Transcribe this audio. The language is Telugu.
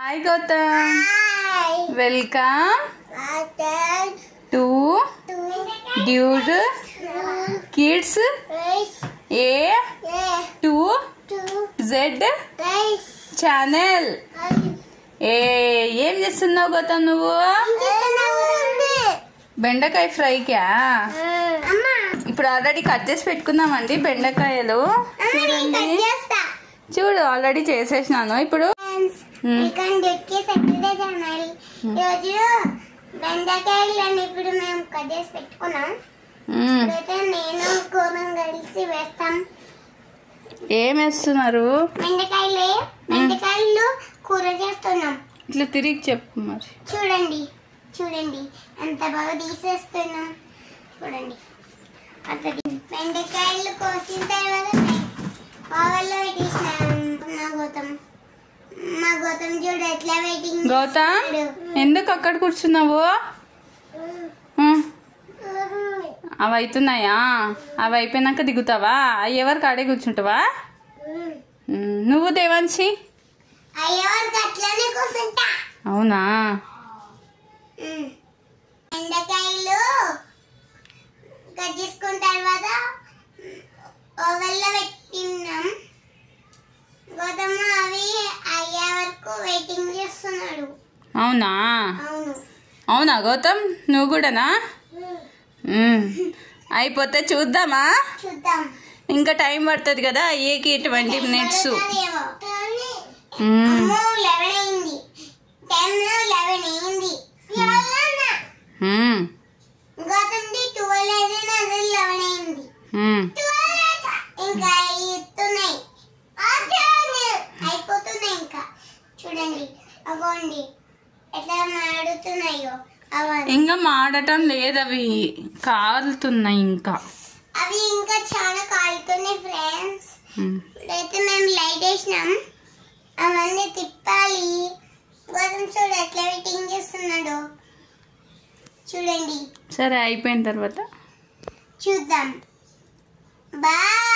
Hi Gautam welcome to dude kids A to Z channel ఏ ఏం చేస్తున్నావు గౌతమ్ నువ్వు బెండకాయ ఫ్రైకా ఇప్పుడు ఆల్రెడీ కట్ చేసి పెట్టుకున్నామండి బెండకాయలు చూడండి చూడు ఆల్రెడీ చేసేసినాను ఇప్పుడు మ్మ్. ఈరోజు బెండకాయలు ఇప్పుడు మేము కట్ చేసి పెట్టుకున్నాం మ్మ్. ఇప్పుడైతే నేను కోమం కలిసి వేస్తాం ఏం వేస్తున్నారు బెండకాయలు బెండకాయలు కూర చేస్తున్నాం ఇట్లా తిరిగి చెప్పు మరి చూడండి చూడండి ఎంత బాగా తీసేస్తున్నాం చూడండి అట్లా తీ- బెండకాయలు కోసిన తర్వాత ఆవల్లో పెట్టేసినాం మా గౌతమ్ మా గౌతమ్ చూడు ఎట్లా వెయిటింగ్ గౌతమ్ ఎందుకు అక్కడ కూర్చున్నావు మ్మ్. అవి అవుతున్నాయా అవి అయిపోయినాక దిగుతావా అవి ఎవరికి ఆడే కూర్చుంటావా మ్మ్. నువ్వు దేవాంశి అయ్యో అట్లానే కూర్చుంటా అవునా ఉమ్. బెండకాయలు కట్ చేసుకున్న తర్వాత ఓవెన్లో పెట్టినాం గౌతమ్మ అవి అయ్యే వరకు వెయిటింగ్ చేస్తున్నాడు అవునా అవును అవునా గౌతమ్ నువ్వు కూడానా మ్మ్. అయిపోతే చూద్దామా చూద్దాం ఇంకా టైం పడుతుంది కదా అయ్యేకి ట్వంటీ మినిట్స్ పడుతుందేమో. అమ్మో లెవెన్ అయింది టైం లెవెన్ అయింది గౌతమ్ది ట్వెల్వ్ అయితే నాది లెవెన్ అయింది ఇంకా ఇస్తున్నాయి అయిపోతున్నాయి ఇంకా చూడండి అవ్వండి ఎట్లా మాడుతున్నాయో అవ్వండి ఇంకా మాడటం లేదు అవి కాలుతున్నాయి ఇంకా అవి ఇంకా చాలా కాలుతున్నాయి ఫ్రెండ్స్ మ్మ్. ఇప్పుడైతే మేము లైట్ వేసినాం అవన్నీ తిప్పాలి గౌతమ్ చూడు ఎట్లా వెయిటింగ్ చేస్తున్నాడు చూడండి సరే అయిపోయిన తర్వాత చూద్దాం బాయ్